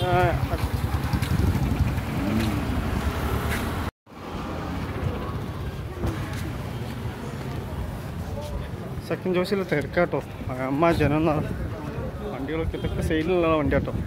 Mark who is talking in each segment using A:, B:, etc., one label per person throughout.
A: Second ചോയ്സിൽ തിരക്കാട്ടോ അമ്മ ജനം എന്നാണ് വണ്ടികളൊക്കെ ഇതൊക്കെ സെയിലുള്ള വണ്ടി കേട്ടോ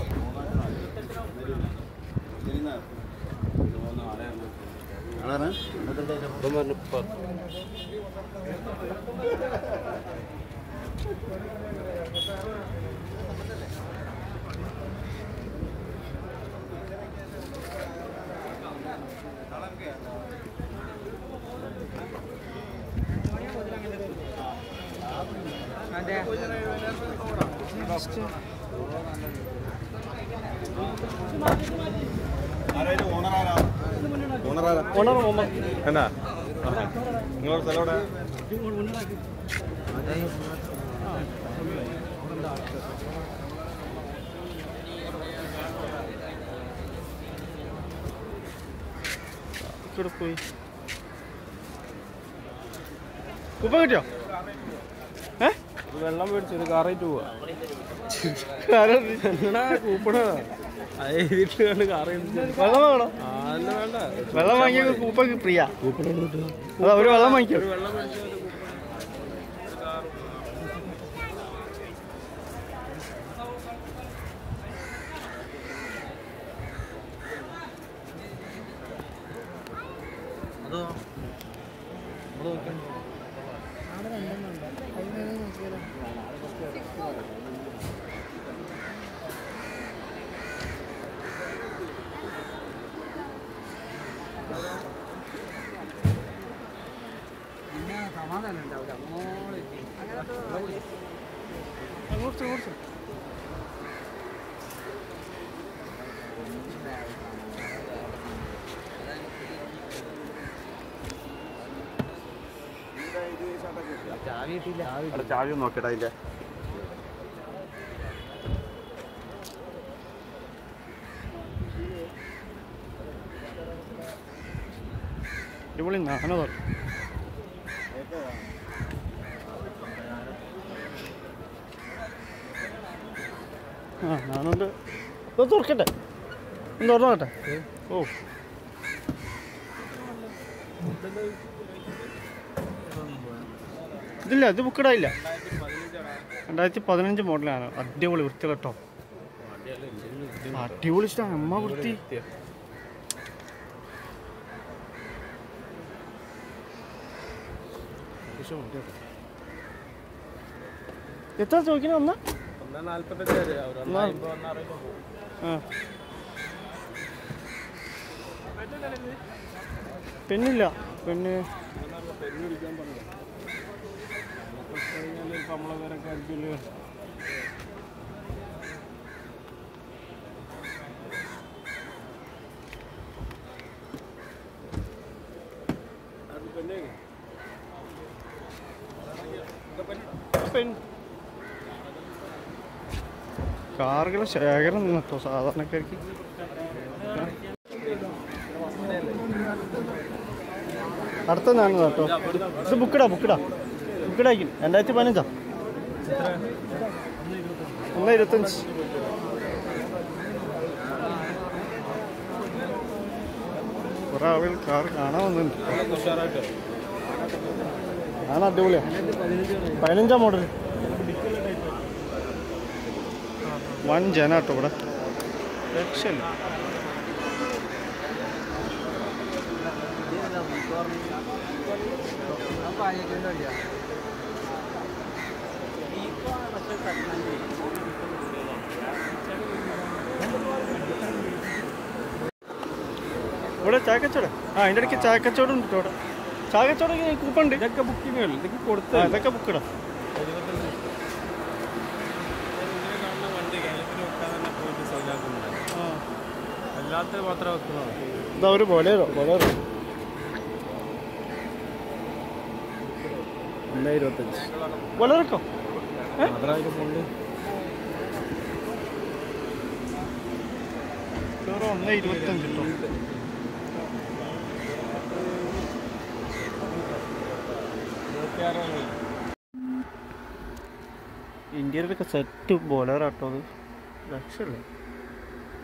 A: ഓണർ മുഹമ്മദ്
B: എന്നാ നിങ്ങളുടെ സ്ഥലം എവിടെ
A: ഇവിടെ പോയി കുപ്പ കിട്ടിയോ ഏ
B: വെള്ളം മേടിച്ചു ഒരു കാറായിട്ട് പോവാ
A: ആരാ ഇത്?
B: എന്നാ കൂപ്പണ അത് എഴുതിയിട്ട് കണ്ട് കാറ്
A: വെള്ളം വേണോ
B: അല്ല വേണ്ട
A: വെള്ളം വാങ്ങിയ കൂപ്പക്ക് പ്രിയ
B: കൂപ്പണ കിട്ടും
A: അതാ ഒരു വെള്ളം വാങ്ങിക്കോ
B: വെള്ളം മേടിച്ചു
A: അങ്ങോട്ട് അങ്ങോട്ട്
B: ചാവി നോക്കട്ടെ അതിന്റെ
A: അടിപൊളി നാനോ ആ നാനുണ്ട് ഇത് തുറക്കട്ടെ ഒന്ന് തുറന്നോട്ടെ ഓ ഇതില്ല ഇത് ബുക്കിടായില്ല രണ്ടായിരത്തി പതിനഞ്ച് മോഡലാണ് അടിപൊളി വൃത്തി കേട്ടോ അടിപൊളി ഇഷ്ടമാണ് അമ്മ വൃത്തി എത്ര ചോദിക്കണ ഒന്ന്
B: ഒന്നാ നാല്പത്തഞ്ച് വരെ
A: ഒന്നാ- ആ പെണ്ണില്ല പെണ്ണ്
B: നമ്മളെ പേരൊക്കെ ആയിരിക്കുമല്ലോ
A: പെണ്ണ് കാറുകളെ ശേഖരം നിന്നോ സാധാരണക്കാർക്ക് അടുത്ത ഞാൻ കേട്ടോ ഇത് ബുക്കിടാ ബുക്കിടാ ബുക്കിടാക്കി രണ്ടായിരത്തി പതിനഞ്ചാ ഒന്ന് ഇരുപത്തഞ്ച് കുറെ ആളുകൾ കാർ കാണാൻ വന്നിട്ടുണ്ട്
B: ഉഷാറായിട്ട്
A: ആണ് അടിപൊളിയാ പതിനഞ്ചാം മോഡൽ വൻ ജനാട്ടോ ഇവിടെ രക്ഷയില്ല ഇവിടെ ചായക്കച്ചവടം ആ അതിൻ്റെ ഇടയ്ക്ക് ചായക്കച്ചവടം ഉണ്ട് ഇവിടെ ചായക്കച്ചവടം കൂപ്പൺ ഉണ്ട്
B: ഇതൊക്കെ ബുക്കിങ്ങുകൾ ഇതൊക്കെ കൊടുത്ത
A: ആ, ഇതൊക്കെ ബുക്കിടാം
B: വണ്ടി കേരളത്തിൽ വെക്കാൻ തന്നെ പോയിട്ട് സെയിലാക്കുന്നുണ്ട് അല്ലാത്ത മാത്രമേ വെക്കുന്നുള്ളൂ
A: ഇതാ ഒരു ബൊലേറോ ബൊലേറോ
B: ഒന്നേ ഇരുപത്തഞ്ച്
A: ബൊലേറോക്കോ
B: മാത്രമായിട്ട് കൊണ്ട്
A: ബൊലേറോ ഒന്ന് ഇരുപത്തഞ്ച് കേട്ടോ
B: ഇരുപത്തിയാറ്
A: ഇന്ത്യയിലൊക്കെ സെറ്റ് ബോലറാട്ടോ അത് രക്ഷയില്ല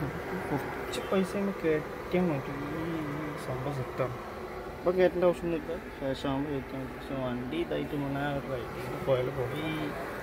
A: കുറച്ച് പൈസ കൊണ്ട് കയറ്റാൻ പറ്റും ഈ സംഭവം സെറ്റാണ് ഇപ്പോൾ കയറ്റേണ്ട ആവശ്യമൊന്നുമില്ല ശേഷം ആകുമ്പോൾ കയറ്റാൻ പറ്റും പക്ഷെ വണ്ടി ഇതായിട്ട് മുന്നേ റൈഡിങ് പോയാൽ പോയി